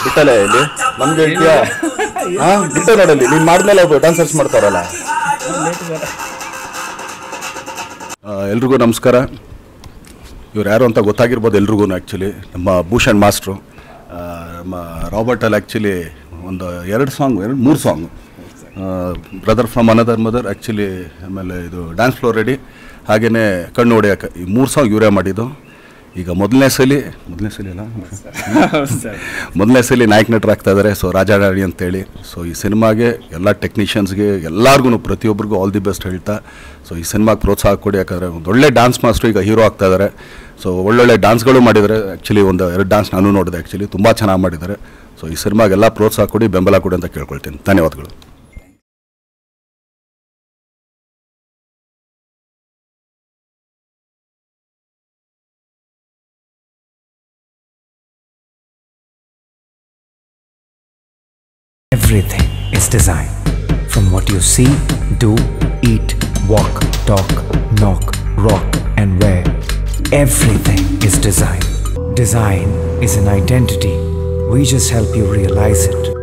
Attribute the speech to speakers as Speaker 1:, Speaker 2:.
Speaker 1: ಬಿಟ್ಟಲ್ಲ ಇಲ್ಲಿ ನಮ್ಗೆ ಹೇಳ್ತೀಯಾ ಹಾ ಬಿಟ್ಟ ನೋಡಲ್ಲಿ ನೀನ್ ಮಾಡಿದ್ಮೇಲೆ ಡಾನ್ಸರ್ಸ್ ಮಾಡ್ತಾರಲ್ಲ ಎಲ್ರಿಗೂ ನಮಸ್ಕಾರ ಇವ್ರು ಯಾರು ಅಂತ ಗೊತ್ತಾಗಿರ್ಬೋದು ಎಲ್ರಿಗೂ ಆ್ಯಕ್ಚುಲಿ ನಮ್ಮ ಭೂಷಣ್ ಮಾಸ್ಟ್ರು ಆ, ನಮ್ಮ ರಾಬರ್ಟಲ್ಲಿ ಆ್ಯಕ್ಚುಲಿ ಒಂದು ಎರಡು ಸಾಂಗ್ ಎರಡು ಮೂರು song brother from another mother actually ಆಮೇಲೆ ಇದು ಡ್ಯಾನ್ಸ್ ಫ್ಲೋರ್ ರೆಡಿ ಹಾಗೆಯೇ ಕಣ್ಣು ಹೊಡೆಯೋಕೆ ಈ ಮೂರು ಸಾಂಗ್ ಇವರೇ ಮಾಡಿದ್ದು ಈಗ ಮೊದಲನೇ ಸಲ ಮೊದಲನೇ ಸಲ ಅಲ್ಲ ಮೊದಲನೇ ಸಲ ನಾಯಕ ನಟರು ಆಗ್ತಾ ಇದ್ದಾರೆ ಸೊ ರಾಜಾರಾಣಿ ಅಂತೇಳಿ ಸೊ ಈ ಸಿನಿಮಾಗೆ ಎಲ್ಲ ಟೆಕ್ನಿಷಿಯನ್ಸ್ಗೆ ಎಲ್ಲರಿಗೂ ಪ್ರತಿಯೊಬ್ಬರಿಗೂ ಆಲ್ ದಿ ಬೆಸ್ಟ್ ಹೇಳ್ತಾ ಸೊ ಈ ಸಿನಿಮಾಗೆ ಪ್ರೋತ್ಸಾಹ ಕೊಡಿ ಯಾಕಂದರೆ ಒಂದು ಒಳ್ಳೆ ಡ್ಯಾನ್ಸ್ ಮಾಸ್ಟ್ರು ಈಗ ಹೀರೋ ಆಗ್ತಾ ಇದ್ದಾರೆ ಸೊ ಒಳ್ಳೊಳ್ಳೆ ಡ್ಯಾನ್ಸ್ಗಳು ಮಾಡಿದ್ದಾರೆ ಆ್ಯಕ್ಚುಲಿ ಒಂದು ಎರಡು ಡ್ಯಾನ್ಸ್ ನಾನು ನೋಡಿದೆ ಆ್ಯಕ್ಚುಲಿ ತುಂಬ ಚೆನ್ನಾಗಿ ಮಾಡಿದ್ದಾರೆ ಸೊ ಈ ಸಿನಿಮಾಗೆಲ್ಲ ಪ್ರೋತ್ಸಾಹ ಕೊಡಿ ಬೆಂಬಲ ಕೊಡಿ ಅಂತ ಕೇಳ್ಕೊಳ್ತೀನಿ ಧನ್ಯವಾದಗಳು
Speaker 2: Everything is design. From what you see, do, eat, walk, talk, knock, rock, and wear. Everything is design. Design is an identity. We just help you realize it.